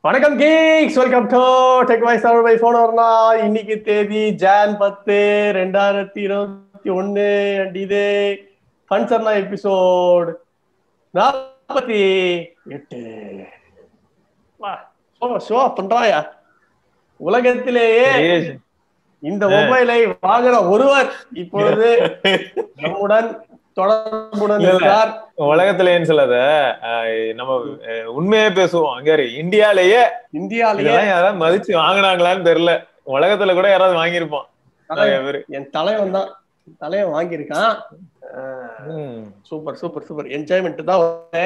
வணக்கம் geeks welcome to tech voice அவர் by phone வரனா இன்னைக்கு தேதி ஜான் பத்து ரெண்டாயிரத்தி இருபத்தி ஒன்னு அண்ட் இது ஃபன்சர்னா எபிசோட் நாற்பத்தி எட்டு வா ஷோ ஷோ பண்றாயா உலகத்திலேயே இந்த மொபைலை வாங்கின ஒருவர் இப்பொழுது நம்முடன் தொடர்புடன் இல்ல, இல்ல. இருக்கிறார் உலகத்திலேன்னு சொல்லாத அஹ் நம்ம அஹ் உண்மையே பேசுவோம் அங்க இரு. இந்தியாலயே இந்தியாலேயே இதெல்லாம் யாராவது மதிச்சு வாங்குனாங்களான்னு தெரியல உலகத்துல கூட யாராவது வாங்கியிருப்பான் நிறைய பேரு என் தலைவன் தான் தலைவன் வாங்கியிருக்கான் ம், சூப்பர் சூப்பர் சூப்பர் என்ஜாய்மெண்ட் தான்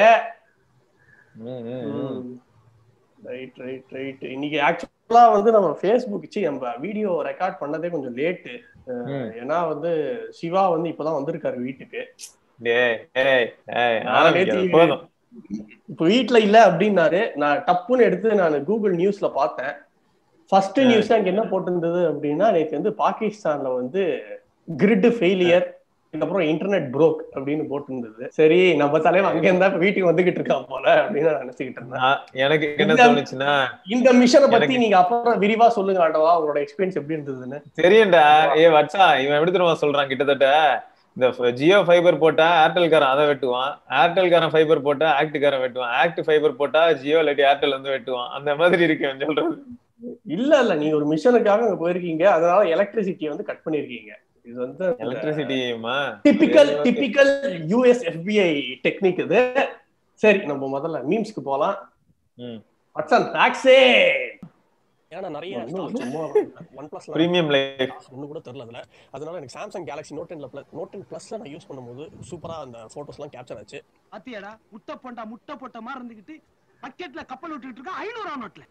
ம், ம், ம். ரைட் ரைட் ரைட் இன்னைக்கு ஆக்சுவலா வந்து நம்ம ஃபேஸ்புக் சி நம்ம வீடியோ ரெக்கார்ட் பண்ணதே கொஞ்சம் லேட்டு ம். ஏன்னா வந்து சிவா வந்து இப்பதான் வந்திருக்காரு வீட்டுக்கு டேய், டேய், டேய், நான் ஆரம்பிக்காத, நேத்து- போதும் இப்ப வீட்ல இல்ல அப்படின்னாரு நான் டப்புன்னு எடுத்து நான் கூகுள் நியூஸ்ல பார்த்தேன் ஃபர்ஸ்ட் நியூஸ் அங்க என்ன போட்டிருந்தது அப்படின்னா நேற்று வந்து பாகிஸ்தான்ல வந்து கிரிட் ஃபெயிலியர் அதுக்கப்புறம் இன்டர்நெட் ப்ரோக் அப்படின்னு போட்டிருந்தது சரி நம்ம தலைவன் அங்க இருந்தா இப்ப வீட்டுக்கு வந்துகிட்டு இருக்கான் போல அப்படின்னு நான் நினைச்சுக்கிட்டு இருந்தேன் நான் எனக்கு என்ன இந்த- தோணுச்சுன்னா இந்த மிஷனை பத்தி எனக்கு- நீங்க அப்புறம் விரிவா சொல்லுங்க ஆண்டவா உங்களோட எக்ஸ்பீரியன்ஸ் எப்படி இருந்ததுன்னு தெரியும்டா ஏ வச்சா இவன் எப்படி தெரியுமா சொல்றான் கிட்டத்தட்ட இந்த ஃப- ஜியோ ஃபைபர் போட்டா ஏர்டெல்காரன் அதை வெட்டுவான் ஏர்டெல்காரன் ஃபைபர் போட்டா ஆக்டுக்காரன் வெட்டுவான் ஆக்ட் ஃபைபர் போட்டா ஜியோ இல்லாட்டி ஏர்டெல் வந்து வெட்டுவான் அந்த மாதிரி இருக்கு அவன் சொல்றது இல்ல இல்ல நீங்க ஒரு மிஷனுக்காக அங்க போயிருக்கீங்க அதனால எலக்ட்ரிசிட்டியை வந்து கட் பண்ணிருக்கீங்க இது வந்து எலக்ட்ரிசிட்டியுமா டிபிக்கல் டிபிக்கல் யூஎஸ் எஃபிஐ டெக்னிக் இது சரி நம்ம முதல்ல மீம்ஸ்க்கு போலாம் ம். வட்சன் டாக்ஸே ஏன்னா நிறைய சும்மா ஒன் பிளஸ் பிரீமியம் லைஃப் ஒன்று கூட தெரில அதில் அதனால எனக்கு சாம்சங் கேலக்ஸி நோட் டென்ல ப்ளஸ் நோட் டென் ப்ளஸ்ல நான் யூஸ் பண்ணும்போது சூப்பராக அந்த ஃபோட்டோஸ்லாம் கேப்சர் ஆச்சு பாத்தியாடா முட்டை போண்டா முட்டை போட்ட மாதிரி இருந்துகிட்டு பக்கெட்ல கப்பல் விட்டுட்டு இருக்க ஐநூறு நோட்ல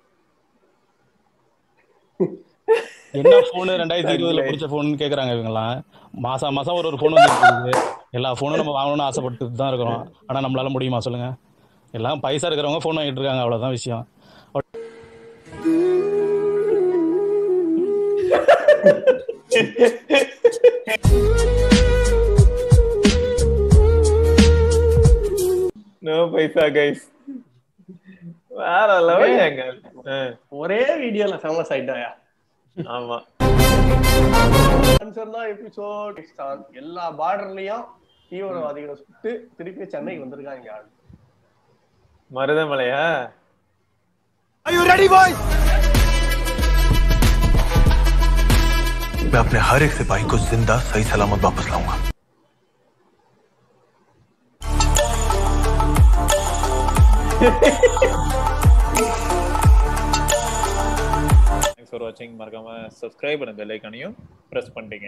என்ன போனு ரெண்டாயிரத்தி இருபதுல பிடிச்ச போன் கேக்குறாங்க இவங்கெல்லாம் மாசம் மாசம் ஒரு ஒரு போன் வந்து எல்லா போனும் நம்ம வாங்கணும்னு ஆசைப்பட்டு தான் இருக்கிறோம் ஆனா நம்மளால முடியுமா சொல்லுங்க எல்லாம் பைசா இருக்கிறவங்க போன் வாங்கிட்டு இருக்காங்க அவ்வளவுதான் விஷயம் நோ பைசா கைஸ் வேற லெவல் எங்க ஒரே வீடியோல ஃபேமஸ் ஆயிட்டாயா ஆமா ஆன்சர்னா எபிசோட் எல்லா பார்டர்லயும் தீவிரவாதிகளை சுட்டு திருப்பி சென்னைக்கு வந்திருக்காங்க ஆள் மருதமலையா मैं अपने हर एक सिपाही को जिंदा सही सलामत वापस लाऊंगा தேங்க்ஸ் ஃபார் வாட்சிங் மறக்காம சப்ஸ்கிரைப் பண்ண பெல் ஐக்கானையும் பிரஸ் பண்ணிட்டீங்க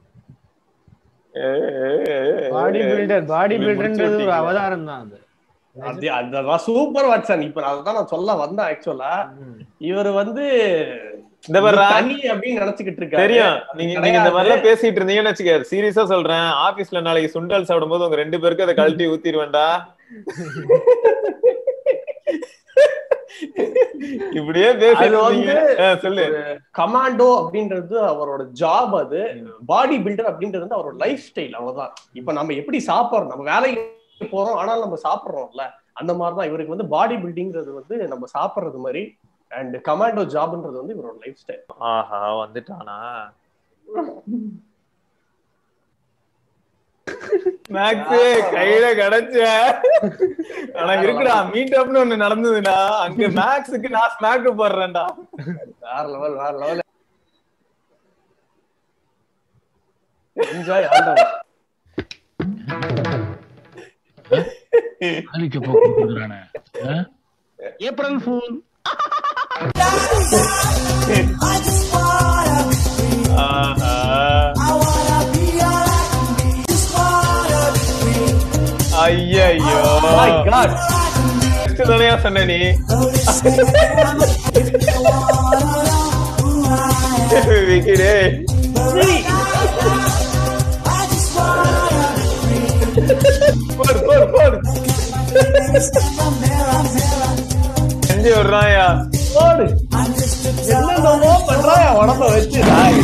பாடி பில்டர் பாடி இவன் பில்டர்ன்றது ஒரு முடிச்சு அவதாரம் தான் அது அது அதுதான் சூப்பர் வாட்சன் இப்ப நான் அதான் நான் சொல்ல வந்தேன் ஆக்சுவலா இவர் வந்து இந்த பாரு தனி அப்படின்னு நினைச்சுக்கிட்டு இருக்காரு தெரியும் நீங்க நீங்க இந்த மாதிரி எல்லாம் பேசிட்டு இருந்தீங்கன்னு வச்சுக்க சீரியஸா சொல்றேன் ஆபீஸ்ல நாளைக்கு சுண்டல் சாப்பிடும்போது உங்க ரெண்டு பேருக்கு அதை கழட்டி ஊத்திடுவேன்டா இப்படியே அது பேசிட்டு வந்து இருந்தீங்க. ஆ, சொல்லு கமாண்டோ அப்படின்றது அவரோட ஜாப் அது பாடி பில்டர் அப்படின்றது வந்து அவரோட லைஃப் ஸ்டைல் அவ்வளவுதான் இப்ப நம்ம எப்படி சாப்பிடுறோம் நம்ம வேலைக்கு போறோம் ஆனால் நம்ம சாப்பிடுறோம்ல அந்த மாதிரிதான் இவருக்கு வந்து பாடி பில்டிங்கிறது வந்து நம்ம சாப்பிடுறது மாதிரி அண்ட் கமாண்டோ ஜாப்ன்றது வந்து இவரோட லைஃப் ஸ்டைல் ஆஹா வந்துட்டானா மேக்ஸ் கையில கிடைச்ச ஆனா இருக்குடா மீட் அப்னு ஒண்ணு நடந்ததுடா அங்க மேக்ஸுக்கு நான் ஸ்மாக் போடுறேன்டா வேற லெவல் வேற லெவல் என்ஜாய் ஆண்டவன் அழிக்க போக்குறானே ஏப்ரல் ஃபூல் ஆஹா. ஐயையோ மை காட் Next தானேயா சொன்ன நீ விக்கி டேய். போடு, போடு, போடு. செஞ்சு விடுறாயா போடு என்னென்னமோ பண்றான் உடம்ப வச்சு நாய்.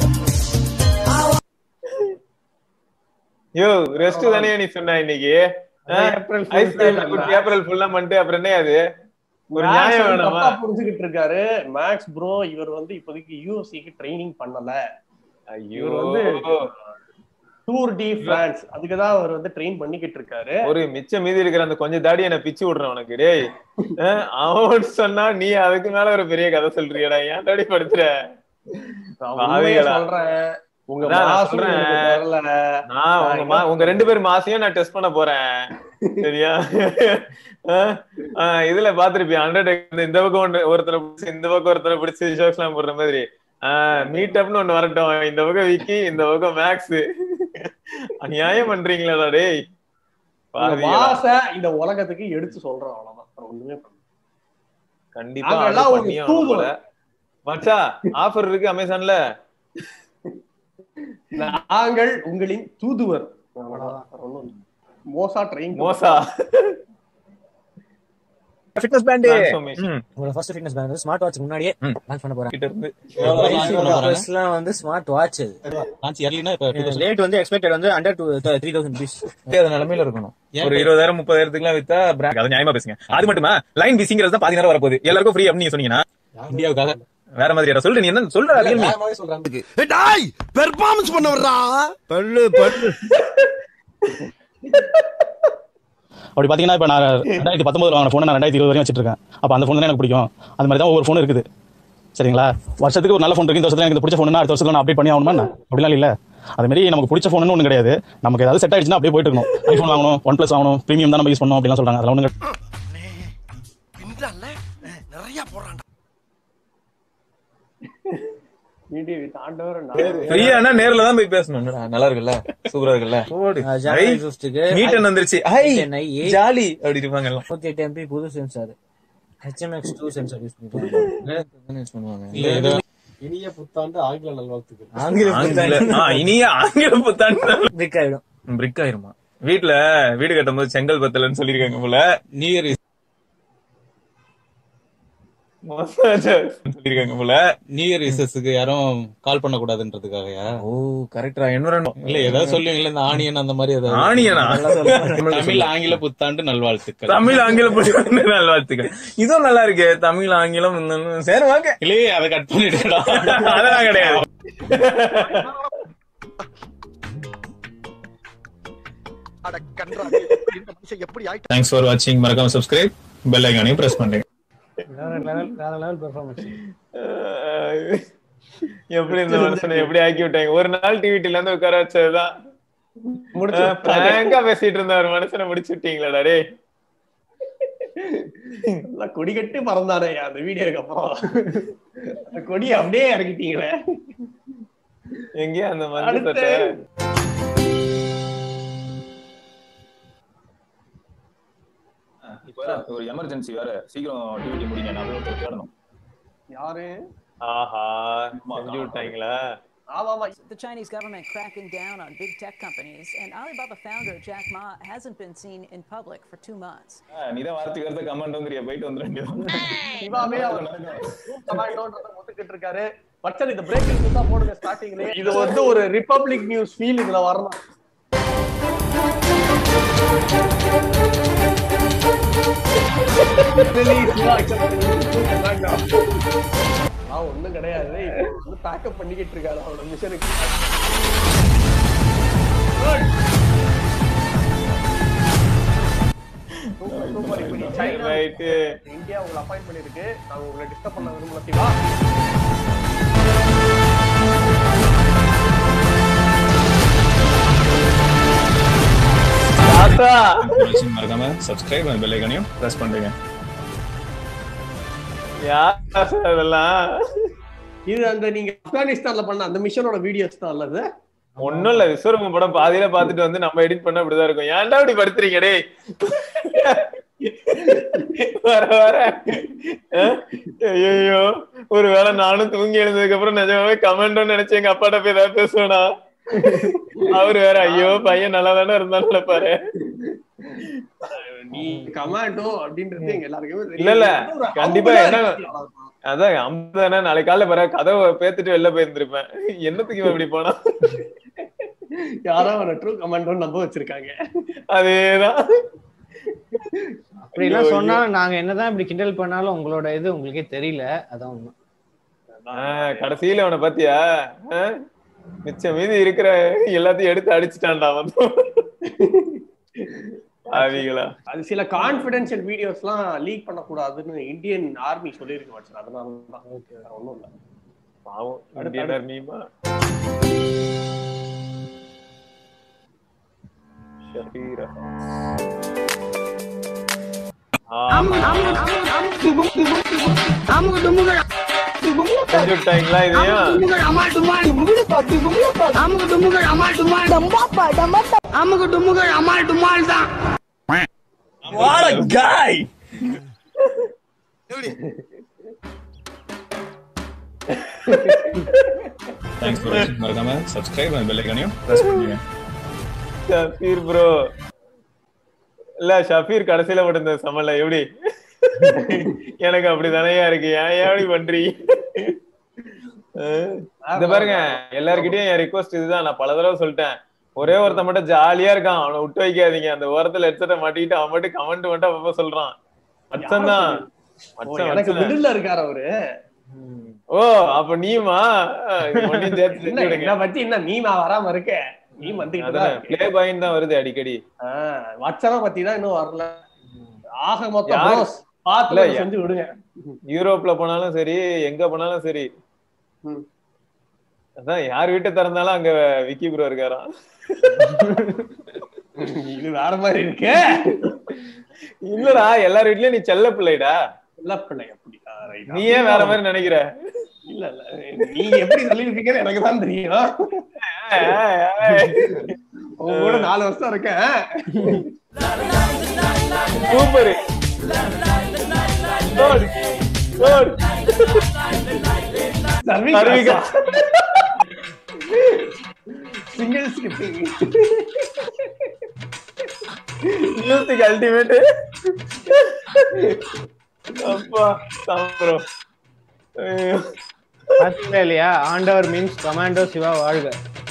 யோ ரெஸ்ட் தானே நீ சொன்ன இன்னைக்கு ஏப்ரல் ஐஸ்கிரீம் குட்டி ஏப்ரல் ஃபுல்லா பண்ணிட்டு அப்புறம் என்ன அது ஒரு நியாயம் வேணாமா புரிஞ்சுக்கிட்டு இருக்காரு மேக்ஸ் ப்ரோ இவர் வந்து இப்போதைக்கு யூஎஸ்சிக்கு ட்ரைனிங் பண்ணல ஐயோ இவர் வந்து டூர் டி பிரான்ஸ் அதுக்கு தான் அவர் வந்து ட்ரெயின் பண்ணிக்கிட்டு இருக்காரு ஒரு மிச்சம் மீதி இருக்கிற அந்த கொஞ்சம் தாடி என்ன பிச்சு விடுறேன் உனக்கு டேய் அஹ், அவன் சொன்னா நீ அதுக்கு மேல ஒரு பெரிய கதை சொல்றியடா ஏன் தாடி படுத்துற நான் உண்மையை பாவிகளா. சொல்றேன் உங்க அதான் நான் மாசம் சொல்றேன். எனக்கு வரல நான் உங்க மா- உங்க ரெண்டு பேரும் மாசையும் நான் டெஸ்ட் பண்ண போறேன் சரியா அஹ், அஹ், இதுல பாத்திருப்பியா ஹண்ட்ரட் இந்த பக்கம் ஒன்று ஒருத்தனை பிடிச்சி இந்த பக்கம் ஒருத்தனை பிடிச்சி ஷோக்ஸ் எல்லாம் போடுற மாதிரி மீட் அப்னு ஒண்ணு வரட்டும் இந்த பக்கம் விக்கி இந்த பக்கம் மேக்ஸ் அநியாயம் பண்றீங்களா டேய் உங்க பாவிகளா. மாச இந்த உலகத்துக்கு எடுத்து சொல்றோம் அவ்வளவுதான் வேற ஒண்ணுமே பண்ணல. கண்டிப்பா நாங்க order எல்லாம் ஒரு பண்ணியே ஆகணும் போல. மச்சா ஆஃபர் இருக்கு அமேசான்ல நாங்கள் உங்களின் தூதுவர் அவ்வளவுதான். வேற ஒண்ணும் இல்ல. மோசா ட்ரெயின் மோசா ஃபிட்னஸ் பேண்ட் Transformation. உங்களோட ஃபர்ஸ்ட் ஃபிட்னஸ் பேண்ட் வந்து ஸ்மார்ட் வாட்ச் முன்னாடியே ம். லான்ச் பண்ண போறாங்க கிட்ட இருந்து ஃபர்ஸ்ட்லாம் வந்து ஸ்மார்ட் வாட்ச் லான்ச் இயர்லினா இப்போ ரேட் வந்து எக்ஸ்பெக்டட் வந்து under two three thousand rupees அந்த நிலைமையில இருக்கணும் ஒரு இருபதாயிரம் முப்பதாயிரத்துக்கு எல்லாம் வித்தா பிராண்ட் அதை நியாயமா பேசுங்க அது மட்டுமா லைன் பிசிங்கிறது தான் பாதி நேரம் வரப்போகுது எல்லாருக்கும் ஃப்ரீ அப்படின்னு நீங்க சொன்னீங்கன்னா இந்தியாவுக்காக வேற மாதிரி சொல்ற நீ என்ன சொல்ற ரியல்மி டாய் பெர்ஃபார்மன்ஸ் பண்ண வர்றா பல்லு பல்லு அப்படி பார்த்தீங்கன்னா இப்போ நான் ரெண்டாயிரத்தி பத்தொம்பது வாங்கின ஃபோனை நான் ரெண்டாயிரத்தி இருபது வரையும் வச்சிட்டு இருக்கேன் அப்போ அந்த ஃபோன் தான் எனக்கு பிடிக்கும் அது மாதிரி தான் ஒவ்வொரு ஃபோன் இருக்குது சரிங்களா வருஷத்துக்கு ஒரு நல்ல ஃபோன் இருக்கு இந்த வருஷத்துல எனக்கு பிடிச்ச ஃபோன் அடுத்த வருஷத்துல நான் அப்டேட் பண்ணி ஆகணுமா என்ன? அப்படிலாம் இல்ல அது மாதிரி நமக்கு பிடிச்ச ஃபோன் ஒன்றும் கிடையாது நமக்கு ஏதாவது செட் ஆயிடுச்சுன்னா அப்படியே போயிட்டு இருக்கணும் ஐஃபோன் வாங்கணும் ஒன் பிளஸ் வாங்கணும் ப்ரீமியம் தான் நம்ம யூஸ் பண்ணணும் அப்படிலாம் சொல்றாங்க அதெல்லாம் ஒன்றும் பின்றால நிறைய போறான்டா மீடியா வித் ஆண்டவர் நான் ஃப்ரீயானா நேர்ல தான் போய் பேசணும் என்னடா, நல்லா இருக்குல்ல சூப்பரா இருக்குல்ல ஓடு ஜாலி ஃபிஃப்த்துக்கு மீட் வந்துருச்சு ஹை Ten I, ஜாலி அப்படி இருப்பாங்க எல்லாம் நூத்தி எட்டு எம்பி புது sensor HMX two sensor use பண்ணிருக்காங்க யூஸ் பண்ணுவாங்க இல்ல ஏதோ இனிய புத்தாண்டு ஆங்கில நல்வாழ்த்துக்கள் ஆங்கில ஆங்கில ஆ, இனிய ஆங்கில புத்தாண்டு பிக் ஆயிடும் பிரிக் ஆயிருமா வீட்டுல வீடு கட்டும் போது செங்கல் பத்தலன்னு சொல்லிருக்காங்க போல நியூ இயர் சொல்லிருக்காங்க போல நியூ இயர் ரிசர்ஸுக்கு யாரும் கால் பண்ணக்கூடாதுன்றதுக்காகயா ஓ கரெக்டா என்ன இல்ல ஏதாவது சொல்லுவீங்களா இந்த ஆணியன் அந்த மாதிரி ஏதாவது ஆணியனா தமிழ் ஆங்கில புத்தாண்டு நல்வாழ்த்துக்கள் தமிழ் ஆங்கிலம் புத்தாண்டு நல்வாழ்த்துக்கள் இதுவும் நல்லா இருக்கு தமிழ் ஆங்கிலம் இன்னொன்னு. சரி ஓகே இல்லையே அதை கட் பண்ணிடுடா அதெல்லாம் கிடையாது அட கன்றா இந்த மனுஷன் எப்படி ஆயிட்டா தேங்க்ஸ் ஃபார் வாட்சிங் மறக்காம சப்ஸ்கிரைப் பெல் ஐக்கானையும் பிரஸ் பண்ணுங்க வேற லெவல் வேற லெவல் பெர்ஃபார்மன்ஸ் எப்படி இந்த மனுஷனை எப்படி ஆக்கி விட்டாங்க ஒரு நாள் டிவிட்டில இருந்து உட்கார வச்சதுதான் முடிச்சு பிராங்கா பேசிட்டு இருந்த ஒரு மனுஷனை முடிச்சு விட்டீங்களாடா டேய் நல்லா கொடி கட்டி பறந்தானே அந்த வீடியோக்கு அப்புறம் அந்த கொடியை அப்படியே இறக்கிட்டீங்களே எங்கேயா அந்த மஞ்சள் அடுத்து. சட்டை இப்ப ஒரு எமர்ஜென்சி வேற சீக்கிரம் டியூட்டி முடிங்க நான் போய் ஒருத்தர் தேடணும் யாரு ஆஹா செஞ்சு விட்டாங்களா ஆமா ஆமா The Chinese government cracking down on big tech companies, and Alibaba founder Jack Ma hasn't been seen in public for two months. நீ தான் வார்த்தைக்கு வார்த்தை கமெண்ட் வந்துறிய போயிட்டு வந்துட வேண்டியது சிவாவே அவர் கமாண்டோன்றத ஒத்துக்கிட்டு இருக்காரு பச்சன் இந்த பிரேக்கிங் நியூஸா போடுங்க ஸ்டார்டிங்ல இது வந்து ஒரு ரிபப்ளிக் நியூஸ் ஃபீல் இதுல வரணும் ஆ, ஒண்ணும் கிடையாது இப்ப வந்து பேக்கப் பண்ணிக்கிட்டு இருக்காரு அவரோட மிஷனுக்கு சூப்பர் சூப்பர் இப்ப நீ சைனா ரைட்டு இந்தியா உங்களை அப்பாயிண்ட் பண்ணிருக்கு நாங்க உங்களை டிஸ்டர்ப் பண்ண விரும்பல சிவா தாத்தா மறக்காம சப்ஸ்கிரைப் பெல் ஐக்கானையும் பிரஸ் பண்றீங்க யார் சார் அதெல்லாம் இது அந்த நீங்க ஆப்கானிஸ்தான்ல பண்ண அந்த மிஷனோட வீடியோஸ் தான் அல்லது ஒண்ணும் இல்ல விஸ்வரூபம் படம் பாதியில பாத்துட்டு வந்து நம்ம எடிட் பண்ண அப்படிதான் இருக்கும் ஏன்டா இப்படி படுத்துறீங்க டேய் வர வர ஐயோ ஒருவேளை நானும் தூங்கி எழுந்ததுக்கு அப்புறம் நிஜமாவே கமெண்ட் நினைச்சு எங்க அப்பாட்ட போய் ஏதாவது பேசுவேனா அவரு வேற ஐயோ பையன் நல்லா தானே இருந்தாலும் நினைப்பாரு நீ கமாண்டோ அப்படின்றது எங்க எல்லாருக்குமே தெரியும். இல்ல, இல்ல. ஒரு கண்டிப்பா அவங்களா என்ன- இருக்கு. அதான் அம்பதானே நாளைக்கு காலைல பிற கதவை பேத்துட்டு வெளில போயிருந்திருப்பேன் என்னத்துக்கு இவன் இப்படி போனா யாரோ அவனை ட்ரூ கமாண்டோ நம்ப வச்சிருக்காங்க அதேதான் அப்படி எல்லாம் ஐயோ, சொன்னா நாங்க என்னதான் இப்படி கிண்டல் பண்ணாலும் உங்களோட இது உங்களுக்கே தெரியல அதான் உண்மை ஆஹ் கடைசியில அவனை பாத்தியா ஆஹ்? மிச்சம் மீதி இருக்கிற எல்லாத்தையும் எடுத்து அடிச்சுட்டான்டா வந்து அவிகளா அது சில கான்பிடென்ஷியல் வீடியோஸ்லாம் லீக் பண்ணக்கூடாதுன்னு இந்தியன் ஆர்மி சொல்லியிருக்கு வச்சு அதனால தான் வேற ஒண்ணும் இல்ல பாவம் அடுத்து, இந்தியன் அடுத்து. ஆர்மியுமா ஷபீரா செஞ்சுட்டாங்களா இதையும் What a guy! Thanks for வாட்சிங் மறக்காம சப்ஸ்கிரைப் அண்ட் பெல் ஐகானையும் பிரஸ் பண்ணுங்க ஷபீர் ப்ரோ இல்ல ஷபீர் கடைசியில மட்டும் இந்த சமல்ல எப்படி எனக்கு அப்படிதானேயா இருக்கு ஏன் ஏன் இப்படி பண்றீங்க அஹ், இந்த பாருங்க எல்லார்கிட்டயும் என் ரிக்வஸ்ட் இதுதான் நான் பல தடவை சொல்லிட்டேன் ஒரே ஒருத்தன் மட்டும் ஜாலியா இருக்கான் அவனை விட்டு வைக்காதீங்க அந்த ஓரத்துல ஹெட்செட்டை மாட்டிட்டு அவன் மட்டும் கமெண்ட் மட்டும் அப்பப்ப சொல்றான் மச்சன் தான் ஓ, எனக்கு மிடில்ல இருக்காரு அவரு ஓ அப்ப நீமா அஹ், இது மட்டும் சேர்த்து செஞ்சு என்ன விடுங்க என்ன பத்தி என்ன மீமா வராம இருக்க மீம் வந்துகிட்டு தான் இருக்கு பிளே பாயிண்ட் தான் வருது அடிக்கடி வச்சனை பத்தி தான் இன்னும் வரல ஆக மொத்தம் யார்? bros, பார்த்து இல்ல, கொஞ்சம் செஞ்சு விடுங்க யூரோப்ல போனாலும் சரி எங்க போனாலும் சரி ம். அதான் யார் வீட்டை திறந்தாலும் அங்க விக்கி ப்ரோ இருக்காராம் இது வேற மாதிரி இருக்கு இல்லடா எல்லார் வீட்லயும் நீ செல்ல பிள்ளைடா இல்ல பிள்ளை அப்படியா right. நீ ஏன் வேற மாதிரி நினைக்கிற இல்ல இல்ல நீங்க எப்படி சொல்லிருக்கீங்கன்னு எனக்கு தான் தெரியும் உங்க கூட நாலு வருஷம் இருக்கேன் சூப்பர் சர்விகா சிங்கிள் ஸ்கிப்பிங் மியூசிக் அல்டிமேட் அப்பா சாம்பிரோ பாத்தீங்களா இல்லையா ஆண்டவர் மீன்ஸ் கமாண்டோ சிவா வாழ்க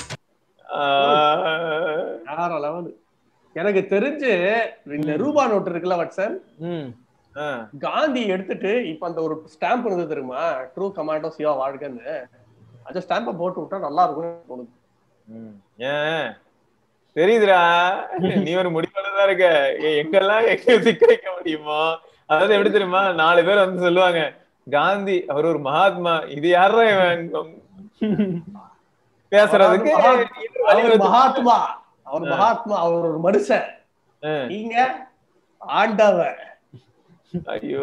வேற லெவல் எனக்கு தெரிஞ்சு இந்த ரூபா நோட்டு இருக்குல்ல வட்சன் ம் காந்தி எடுத்துட்டு இப்ப அந்த ஒரு ஸ்டாம்ப் இருந்தது தெரியுமா ட்ரூ கமாண்டோ சிவா வாழ்கன்னு அந்த ஸ்டாம்பை போட்டு விட்டா நல்லா இருக்கும்னு தோணுது ஏன் தெரியுதுடா நீ ஒரு முடிவானதா இருக்க எ- எங்கெல்லாம் எங்க சிக்க வைக்க முடியுமோ அதாவது எப்படி தெரியுமா நாலு பேர் வந்து சொல்லுவாங்க காந்தி அவர் ஒரு மகாத்மா இது யாரா இவன் பேசுறதுக்கு அவர் மகாத்மா அவர் மகாத்மா அவர் ஒரு மனுஷன் நீங்க ஆண்டவர் ஐயோ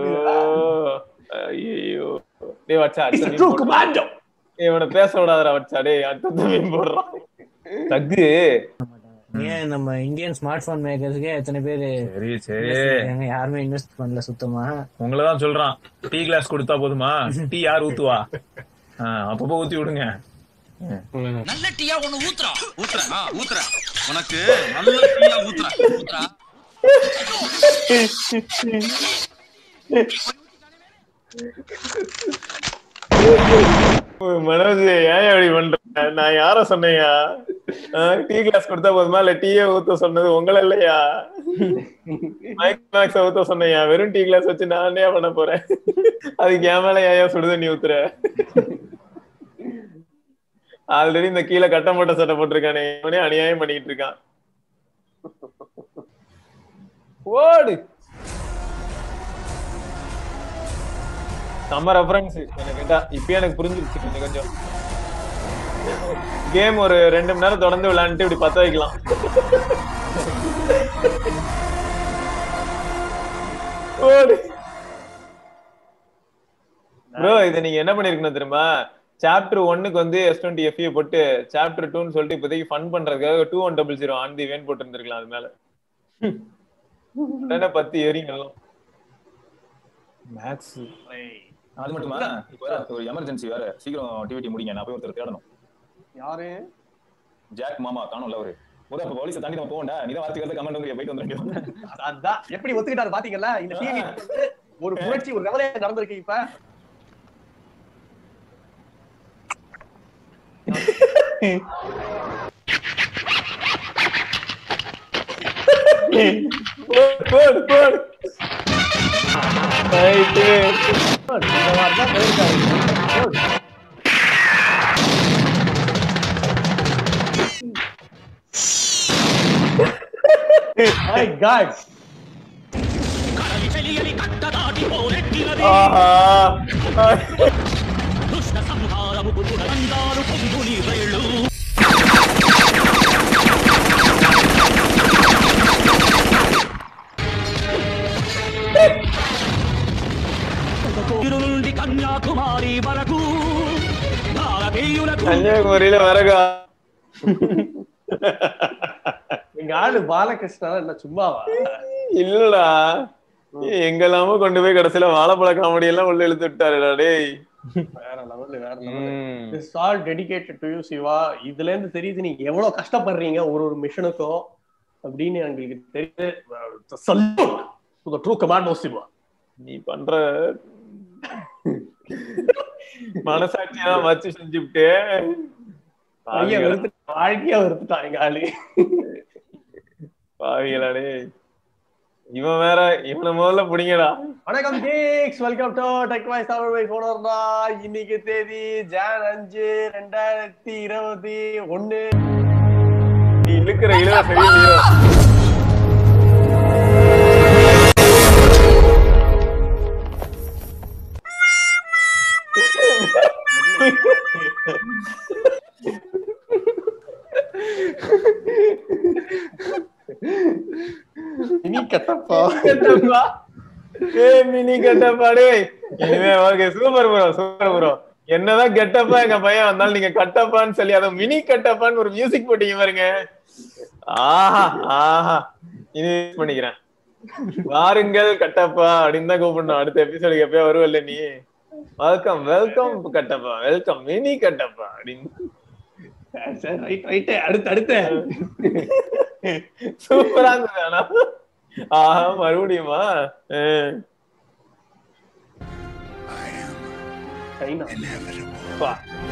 ஐயோ டேய் வச்சா It's a அடுத்த true meme commando. போடுறான். டேய், இவனை பேச விடாதடா வச்சா டேய் அடுத்த மீன் போடுறான் தக்கு ஏன் நம்ம இந்தியன் ஸ்மார்ட் போன் மேக்கர்ஸ்க்கே எத்தனை பேர் சரி சரி யாருமே இன்வெஸ்ட் பண்ணல சுத்தமா உங்களை தான் சொல்றான் டீ கிளாஸ் கொடுத்தா போதுமா டீ யார் ஊத்துவா ஆ, அப்பப்போ ஊத்தி விடுங்க நல்ல டீயா ஒண்ணு ஊத்துறா ஊத்துறா ஆ, ஊத்துறா உனக்கு நல்ல டீயா ஊத்துறா ஊத்துறா ஓ, மனோஜ் ஏன் அப்படி பண்ற நான் யார சொன்னேயா டீ கிளாஸ் கொடுத்தா போதுமா இல்ல டீயே ஊத்த சொன்னது உங்களை இல்லையா மைக் மேக்ஸ் ஊத்த சொன்னையா வெறும் டீ கிளாஸ் வச்சு நான் என்ன பண்ண போறேன் அதுக்கு என் மேல ஏன் சுடு தண்ணி ஊத்துற ஆல்ரெடி இந்த கீழே கட்ட மூட்டை சட்டை போட்டிருக்கானே இவனே அநியாயம் பண்ணிட்டு இருக்கான் ஓடு செம்ம ரெஃபரன்ஸ் எனக்கு கேட்டா இப்பயே எனக்கு புரிஞ்சிருச்சு கொஞ்சம் கொஞ்சம் கேம் ஒரு ரெண்டு மணி நேரம் தொடர்ந்து விளையாண்டுட்டு இப்படி பத்த வைக்கலாம் ப்ரோ இதை நீங்க என்ன பண்ணிருக்கணும் தெரியுமா சாப்டர் ஒன்னுக்கு வந்து எஸ் டுவெண்ட்டி எஃப்ஏ போட்டு சாப்டர் டூன்னு சொல்லிட்டு இப்போதைக்கு ஃபன் பண்றதுக்காக two one double zero on the van போட்டு இருந்திருக்கலாம் அது மேல உடனே பத்து ஏறிங்கலாம் மேக்ஸ் அது மட்டுமா இப்ப வேற ஒரு எமர்ஜென்சி வேற சீக்கிரம் டிவிடி முடிங்க நான் போய் ஒருத்தர் தேடணும் யாரு ஜாக் மாமா காணும்ல அவரு முத அப்ப போலீஸ் தாண்டி நம்ம போகண்டா நீ தான் வார்த்தைக்கு கமெண்ட் வந்து போயிட்டு வந்துருங்க அதான் எப்படி ஒத்துக்கிட்டாரு பாத்தீங்களா இந்த டிவி ஒரு புரட்சி ஒரு கவலை நடந்திருக்கு இப்ப போடு, போடு, போடு. Right. இந்த மாதிரிதான் போயிருக்காரு My God. ஆஹா నుండి కన్యాకుమారి వరకు భారతీయులకు கன்னியாகுமரியில வரகா எங்க ஆளு பாலகிருஷ்ணா என்ன சும்மாவா இல்லடா எங்கெல்லாமோ கொண்டு போய் கடைசியில வாழைப்பழ காமெடி எல்லாம் உள்ள இழுத்து விட்டாருடா டேய் வேற லெவல் வேற level this all dedicated to you Siva இதுல இருந்து தெரியுது நீங்க எவ்வளவு கஷ்டப்படுறீங்க ஒரு ஒரு மிஷனுக்கும் அப்படின்னு எங்களுக்கு தெரியுது salute to the true commando Siva நீ பண்ற மனசாட்சியெல்லாம் வச்சு செஞ்சுட்டு ஐயா வெறுத்துட்டான் வாழ்க்கையா வெறுத்துட்டான் எங்க ஆளு பாவிகளா டேய் இவன் வேற இவனை முதல்ல பிடிங்கடா வணக்கம் geeks welcome to tech Voice Tamil வை போனோம்னா இன்னைக்கு தேதி ஜான் அஞ்சு ரெண்டாயிரத்தி இருபத்தி ஒண்ணு நீ இழுக்கிற இழுவ சரியில்லையோ மினி கட்டப்பா கட்டப்பா ஏய் மினி கட்டப்பா டேய் இனிமே okay super bro super bro என்னதான் கெட்டப்பா எங்க பையன் வந்தாலும் நீங்க கட்டப்பான்னு சொல்லி அதை மினி கட்டப்பான்னு ஒரு மியூசிக் போட்டீங்க பாருங்க ஆஹா ஆஹா இது யூஸ் பண்ணிக்கிறேன் வாருங்கள் கட்டப்பா அப்படின்னு தான் கூப்பிடணும் அடுத்த எபிசோடுக்கு எப்பயோ வருவல்ல நீ welcome welcome Kattappa welcome mini Kattappa அப்படின்னு சரி ரைட் ரைட் அடுத்து அடுத்து சூப்பரா இருந்தது ஆனா ஆஹா மறுபடியுமா அஹ். சைனா பா.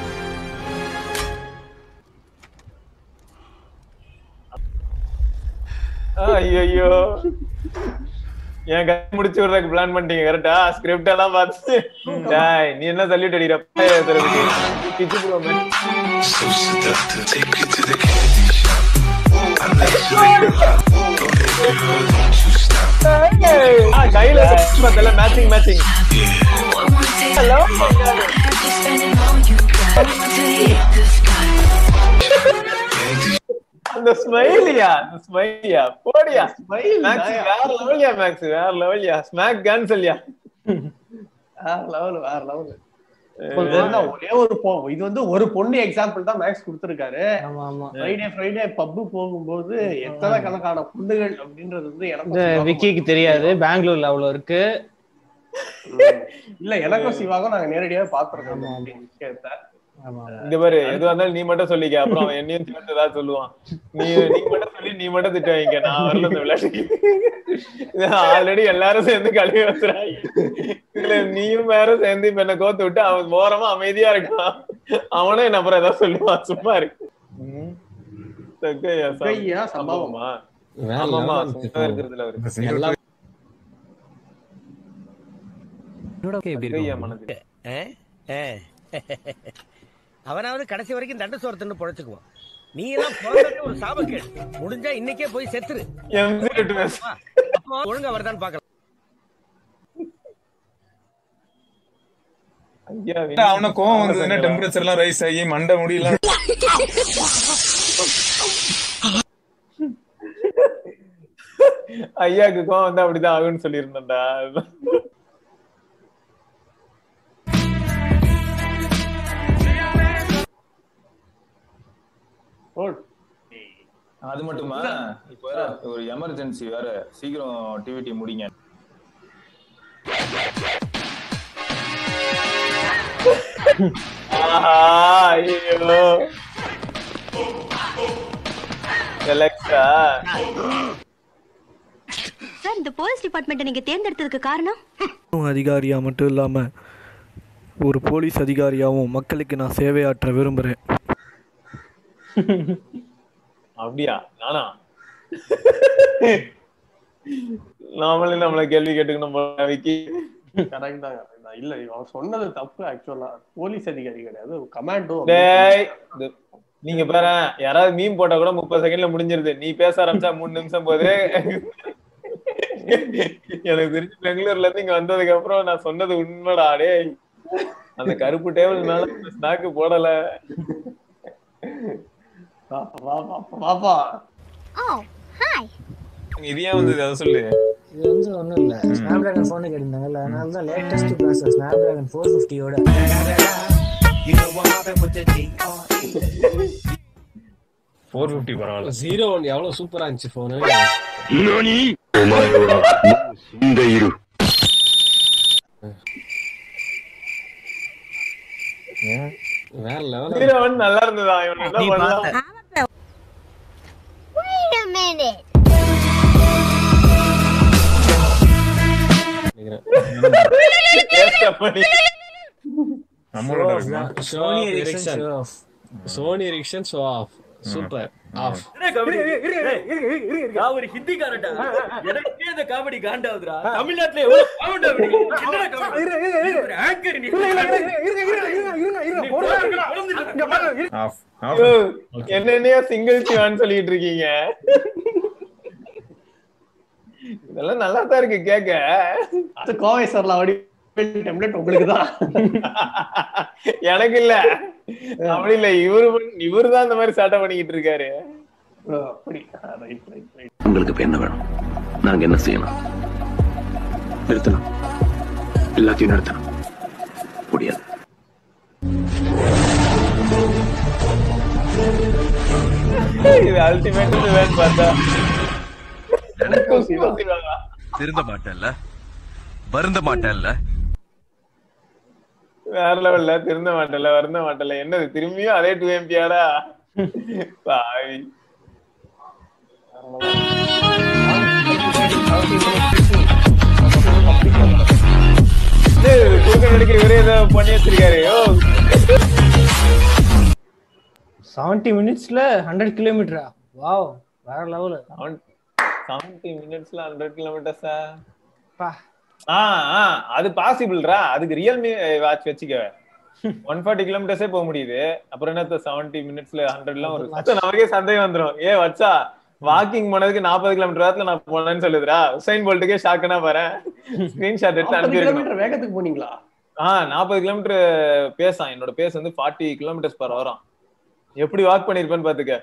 ஐயோ என் கை முடிச்சு விடுறதுக்கு பிளான் பண்ணிட்டீங்க கரெக்டா ஸ்கிரிப்ட் எல்லாம் பார்த்து டேய், நீ என்ன சொல்லிட்டு அடிக்கிற பைய ஏத்துறதுக்கு. கிச்சு bro, man. So seductive, take it to the candy shop. I let you in your lap. Go ahead, girl, don't you stop. ஏய், ஆ, கையில பார்த்தல மேட்சிங் மேட்சிங் ஹலோ அந்த ஸ்மைலியா அந்த ஸ்மைலியா போடியா Smile மேக்ஸ் தாயா. வேற லெவலியா மேக்ஸ் வேற லெவலியா ஸ்மாக் கேன்சல்யா வேற லெவல் வேற லெவல் இதுதான் ஒரே ஒரு பொ- இது வந்து ஒரு பொண்ணு எக்ஸாம்பிள் தான் மேக்ஸ் கொடுத்திருக்காரு ஆமா ஆமா ஃப்ரைடே ஃப்ரைடே பப்பு போகும்போது எத்தனை கணக்கான பொண்ணுகள் அப்படின்றது வந்து இந்த எனக்கும் விக்கிக்கு தெரியாது பெங்களூர்ல அவ்வளவு இருக்கு இல்ல எனக்கும் சிவாகும் நாங்க நேரடியாவே பாத்துருக்கோம் அப்படின்னு விஷயத்த இங்க பாரு எதுவா இருந்தாலும் நீ மட்டும் சொல்லிக்க அப்புறம் அவன் என்னையும் சேர்த்து ஏதாவது சொல்லுவான் நீ நீ மட்டும் சொல்லி நீ மட்டும் திட்ட வைங்க நான் வரல இந்த விளையாட்டுக்கு ஆல்ரெடி எல்லாரும் சேர்ந்து கழுவி வச்சுறாங்க இதுல நீயும் வேற சேர்ந்து இப்ப என்ன கோத்து விட்டு அவன் ஓரமா அமைதியா இருக்கான் அவனும் என்ன அப்புறம் ஏதாவது சொல்லுவான் சும்மா இருக்கு ம். சக்கையா சம்- சக்கையா சம்பவம். சம்பவமா வேற ஆமாமா level சும்மா இருக்கு. இருக்கிறதுல அவரு எல்லாம் சக்கையா மனது அவனாவது கடைசி வரைக்கும் தண்டு சோறு தின்னு பொழைச்சுக்குவான் நீ எல்லாம் பிறந்ததே ஒரு சாபக்கேடு முடிஞ்சா இன்னைக்கே போய் செத்துரு எம்ஜி ரெட்டு பேச அப்போ ஒழுங்கா வருதான்னு பாக்கலாம் ஐயா அவன கோவம் வந்ததுன்னா டெம்பரேச்சர் எல்லாம் ரைஸ் ஆகி மண்டை முடியல ஐயாக்கு கோவம் வந்து அப்படிதான் ஆகும்னு சொல்லியிருந்தேன்டா அது மட்டுமா இப்ப வேற ஒரு எமர்ஜென்சி வேற சீக்கிரம் டிவிடி முடிங்க ஆஹா ஐயோ எலக்ஸா சார் இந்த போலீஸ் டிபார்ட்மெண்ட்டை நீங்க தேர்ந்தெடுத்ததுக்கு காரணம் அதிகாரியா மட்டும் இல்லாம ஒரு போலீஸ் அதிகாரியாவும் மக்களுக்கு நான் சேவையாற்ற விரும்புறேன் அப்படியா நானா நாமளே நம்மள கேள்வி கேட்டுக்கணும் போல விக்கி கரெக்ட் தான் correct தான் இல்ல அவன் சொன்னது தப்பு ஆக்சுவலா போலீஸ் அதிகாரி கிடையாது கமாண்டோ டேய் இது- நீங்க பாரு யாராவது மீம் போட்டா கூட முப்பது செகண்ட்ல முடிஞ்சிருது நீ பேச ஆரம்பிச்சா மூணு நிமிஷம் போது எனக்கு தெரிஞ்சு பெங்களூர்ல இருந்து இங்க வந்ததுக்கு அப்புறம் நான் சொன்னது உண்மைடா டேய் அந்த கருப்பு டேபிள் மேல ஸ்நாக்கு போடல பாப்பா இது ஏன் வந்தது அதை சொல்லு இது வந்து ஒன்றும் இல்லை ஸ்னாப் டிராகன் ஃபோனு கேட்டிருந்தாங்கல்ல அதனால தான் latest process Snapdragon four ஃபிஃப்டியோட ஃபோர் ஃபிஃப்டி பரவாயில்ல ஜீரோ ஒன் எவ்வளவு சூப்பரா இருந்துச்சு போனு 何お前はもう死んでいる。 வேற லெவல் ஹீரோ வந்து நல்லா இருந்ததா இவன் என்ன பண்ணலாம் Wait a minute. Waste பண்ணி. நம்மளோட இருக்குமா? Sony Ericsson Ericsson show off. Sony Ericsson show off super off நான் ஒரு ஹிந்திக்காரன்டா எனக்கே இந்த காமெடி காண்டாவுதுடா தமிழ்நாட்டுல எவ்வளவு காமெடி அப்படி என்னடா காமெடி ஒரு ஆங்கர் நீ ஆஃப் ஐயோ, என்னென்னையா சிங்கிள் சிவான்னு சொல்லிட்டு இருக்கீங்க இதெல்லாம் நல்லா தான் இருக்கு கேக்க அது கோவை சார்ல அப்படி டெம்ப்ளேட் உங்களுக்கு தான் எனக்கு இல்ல அப்படி இல்ல இவரு பண்ண- இவரு தான் இந்த மாதிரி சேட்டை பண்ணிக்கிட்டு இருக்காரு அப்படி ரைட் ரைட் ரைட் உங்களுக்கு இப்ப என்ன வேணும் நாங்க என்ன செய்யணும் நிறுத்தணும் எல்லாத்தையும் நிறுத்தணும் முடியாது இது அல்டிமேட் வேணும் பார்த்தா திருந்த மாட்டேன்ல வருந்த மாட்டேன்ல வேற லெவல்ல திருந்த மாட்டல வருந்த மாட்டல என்னது திரும்பியும் அதே டூ எம்பியாடா பாவி இது குறுக்க நடிக்க இவரே ஏதோ பண்ணி வச்சிருக்காரு ஓ செவன்டி மினிட்ஸ்ல ஹண்ட்ரட் கிலோமீட்டரா வாவ் வேற லெவலு செவன்டி மினிட்ஸ்ல ஹண்ட்ரட் கிலோமீட்டர்ஸா பா ஆ ஆ அது பாசிபிள்ரா அதுக்கு ரியல்மி வாட்ச் வச்சுக்க ஒன் ஃபார்ட்டி கிலோமீட்டர்ஸே போக முடியுது அப்புறம் என்ன செவன்டி மினிட்ஸ்ல ஹண்ட்ரட்லாம் ஒரு அப்ப நமக்கே சந்தேகம் வந்துரும் ஏ வச்சா வாக்கிங் போனதுக்கு நாற்பது கிலோமீட்டர் நேரத்துல நான் போனேன்னு சொல்லுதுடா உசைன் போல்ட்டுக்கே ஷாக்குனா பாரு ஸ்கிரீன்ஷாட் எடுத்து நாற்பது அனுப்பியிருக்கணும் கிலோமீட்டர் வேகத்துக்கு போனீங்களா ஆ நாற்பது கிலோமீட்டர் பேசான் என்னோட பேஸ் வந்து ஃபார்ட்டி கிலோமீட்டர்ஸ் பர் வரும் எப்படி வாக் பண்ணிருப்பேன்னு பாத்துக்க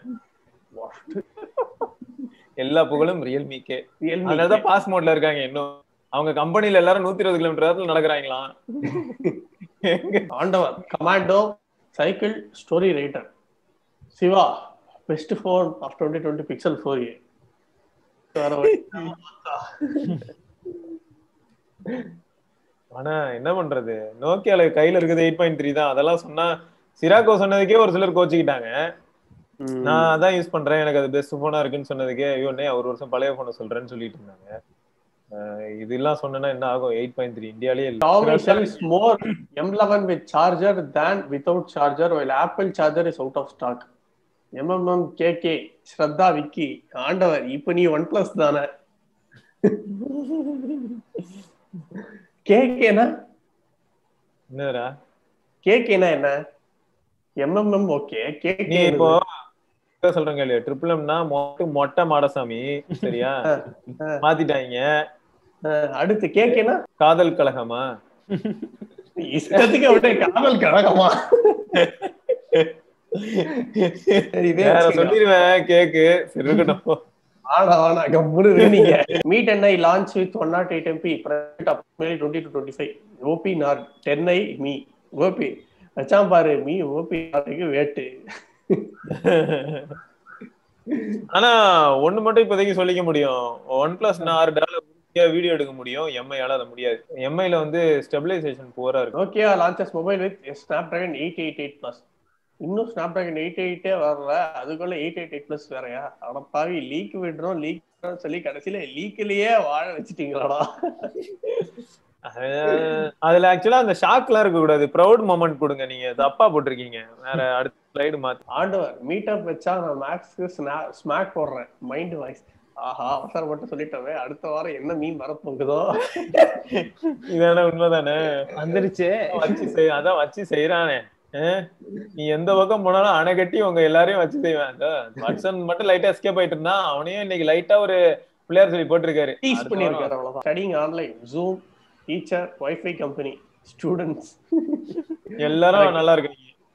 எல்லா புகழும் ரியல்மிக்கே Realme அதனாலதான் பாஸ் மோட்ல இருக்காங்க இன்னும் அவங்க கம்பெனில எல்லாரும் நூத்தி இருபது கிலோமீட்டர் நேரத்துல நடக்கிறாங்களாம் ஆண்டவர் commando cycle story writer Siva best phone of twenty twenty Pixel four a வேற வழி. ஆனா என்ன பண்றது நோக்கியால கையில இருக்குது எயிட் பாயிண்ட் த்ரீ தான் அதெல்லாம் சொன்னா சிராக்கோ சொன்னதுக்கே ஒரு சிலர் கோச்சிக்கிட்டாங்க நான் அதான் யூஸ் பண்றேன் எனக்கு அது பெஸ்ட் போனா இருக்குன்னு சொன்னதுக்கே ஐயோ அண்ணே, ஒரு வருஷம் பழைய போனை சொல்றேன்னு சொல்லிட்டு இருந்தாங்க அஹ் இதெல்லாம் சொன்னா என்ன ஆகும் எயிட் பாயிண்ட் த்ரீ இந்தியாலே Xiaomi sells more M11 with charger than without charger, while Apple charger is out of stock. MMM KK Shraddha Vicky ஆண்டவர் இப்ப நீ ஒன் பிளஸ் தானே கேகேனா என்னடா கேகேனா என்ன எம்எம்எம் ஓகே நீ கேகே இப்போ இப்ப சொல்றேன் கேளு ட்ரிபிள் எம்னா மொட்டை மொட்டை மாடசாமி சரியா மாத்திட்டாங்க அடுத்து கேகேனா காதல் கழகமா இஷ்டத்துக்கு அப்படியே காதல் கழகமா சரி, இதே வேற வச்சுக்கலாம். சொல்லிடுவேன் கேக்கு சரி இருக்கட்டும் ஆனா ஆனா கம்முனு நீங்க meet and I launch with one nought eight MP private up twenty to twenty five OP nor ten I Mi OP வச்சான் பாரு மீ ஓபி நாருக்கு வேட்டு ஆனா ஒண்ணு மட்டும் இப்போதைக்கு சொல்லிக்க முடியும் ஒன் பிளஸ் ஆறு டாலர் வீடியோ எடுக்க முடியும் எம்ஐயால அது முடியாது எம்ஐல வந்து ஸ்டெபிலைசேஷன் போரா இருக்கு okay launches mobile with Snapdragon eight eight eight plus இன்னும் ஸ்னாப் டிராகன் எயிட் எயிட்டே வரல அதுக்குள்ள எயிட் எயிட் எயிட் பிளஸ் வேறயா அட பாவி லீக் விடுறோம் லீக் சொல்லி கடைசியில லீக்லயே வாழ வச்சுட்டீங்களாடா அஹ் அதுல ஆக்சுவலா அந்த ஷாக்லாம் இருக்க கூடாது ப்ரௌட் மொமெண்ட் கொடுங்க நீங்க தப்பா போட்டிருக்கீங்க வேற அடுத்த ஸ்லைடு மாத்தி ஆண்டவர் மீட் அப் வச்சா நான் மேக்ஸ்க்கு ஸ்மாக் போடுறேன் மைண்ட் வாய்ஸ் ஆஹா அவசரப்பட்டு சொல்லிட்டோமே அடுத்த வாரம் என்ன மீன் வரப்போகுதோ இதான உண்மைதானே வந்துருச்சு வச்சு செய் அதான் வச்சு செய்யறானே அஹ், நீ எந்த பக்கம் போனாலும் அணை கட்டி உங்க எல்லாரையும் வச்சு செய்வேன் இந்த வட்சன் மட்டும் லைட்டா எஸ்கேப் ஆயிட்டு இருந்தான் அவனையும் இன்னைக்கு லைட்டா ஒரு பிள்ளையார் சொல்லி போட்டிருக்காரு டீஸ் அடுத்த பண்ணியிருக்காரு வாரம் அவ்வளவுதான் studying online Zoom teacher wifi company students எல்லாரும் நல்லா இருக்கு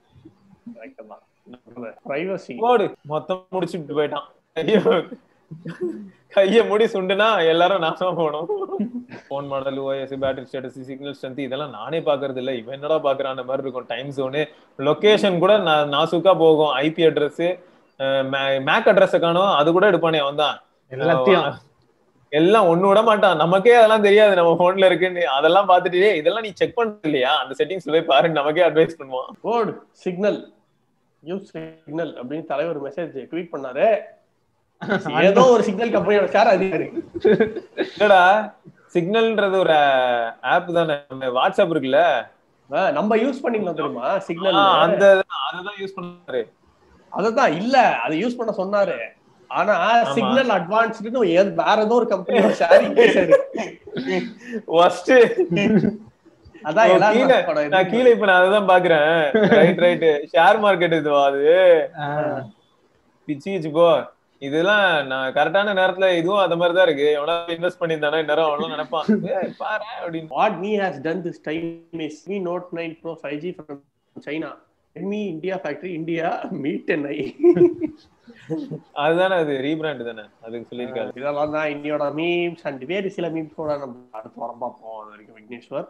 பிரைவசி போடு மொத்தம் முடிச்சுட்டு போயிட்டான் கைய கைய முடி சுண்டுனா எல்லாரும் நாசமா போனோம் phone model OS battery status signal strength இதெல்லாம் நானே பாக்குறது இல்ல இவன் என்னடா பாக்குறான் மாதிரி இருக்கும் டைம் ஜோனு லொகேஷன் கூட நா- நாசுக்கா போகும் ஐபி அட்ரஸ் மேக் அட்ரஸ் காணும் அது கூட எடுப்பானே அவன் தான் எல்லாத்தையும். எல்லாம் ஒண்ணு விட மாட்டான் நமக்கே அதெல்லாம் தெரியாது நம்ம போன்ல இருக்குன்னு அதெல்லாம் பார்த்துட்டு "ஏய், இதெல்லாம் நீ செக் பண்றது இல்லையா அந்த செட்டிங்ஸ் போய் பாருன்னு நமக்கே அட்வைஸ் பண்ணுவான் போர்டு சிக்னல் யூஸ் சிக்னல் அப்படின்னு தலைவர் மெசேஜ் ட்வீட் பண்ணாரு ஏதோ ஒரு சிக்னல் கம்பெனியோட ஷேர் அதிகாரி இல்லடா சிக்னல்ன்றது ஒரு ஆப் தானே நம்ம வாட்ஸ்அப் இருக்குல்ல ஆ, நம்ம யூஸ் பண்ணிக்கலாம் தெரியுமா சிக்னல் ஆ, அந்த அததான் யூஸ் பண்ணாரு அததான் இல்ல அதை யூஸ் பண்ண சொன்னாரு ஆனா சிக்னல் அட்வான்ஸ்டு வேற ஏதோ ஒரு கம்பெனியோட ஷேரிங் ஃபர்ஸ்ட் அதான் எல்லாரும் கீழே படம் இது. நான் கீழே இப்ப நான் அதான் பாக்குறேன் ரைட் ரைட் ஷேர் மார்க்கெட் இதுவா அது பிச்சு கிச்சு போ இதெல்லாம் நான் கரெக்டான நேரத்துல இதுவும் அந்த மாதிரி தான் இருக்கு எவனா இன்வெஸ்ட் பண்ணியிருந்தானா இந்நேரம் அவனும் நினைப்பான் "ஏய், பாரு அப்படின்னு what Mi has done this time is Mi note nine pro five G from China Mi India factory India meet I அதுதானே அது ரீபிராண்ட் தானே அதுக்கு சொல்லியிருக்காரு இதெல்லாம் தான் இன்னையோட மீம்ஸ் அண்ட் வேறு சில மீம்ஸோட நம்ம அடுத்த வாரம் பார்ப்போம் அது வரைக்கும் விக்னேஸ்வர்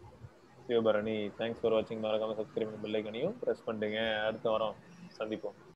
சிவபரணி தேங்க்ஸ் ஃபார் வாட்சிங் மறக்காம சப்ஸ்கிரைப் பண்ணி பெல் ஐக்கனையும் பிரஸ் பண்ணுங்க அடுத்த வாரம் சந்திப்போம்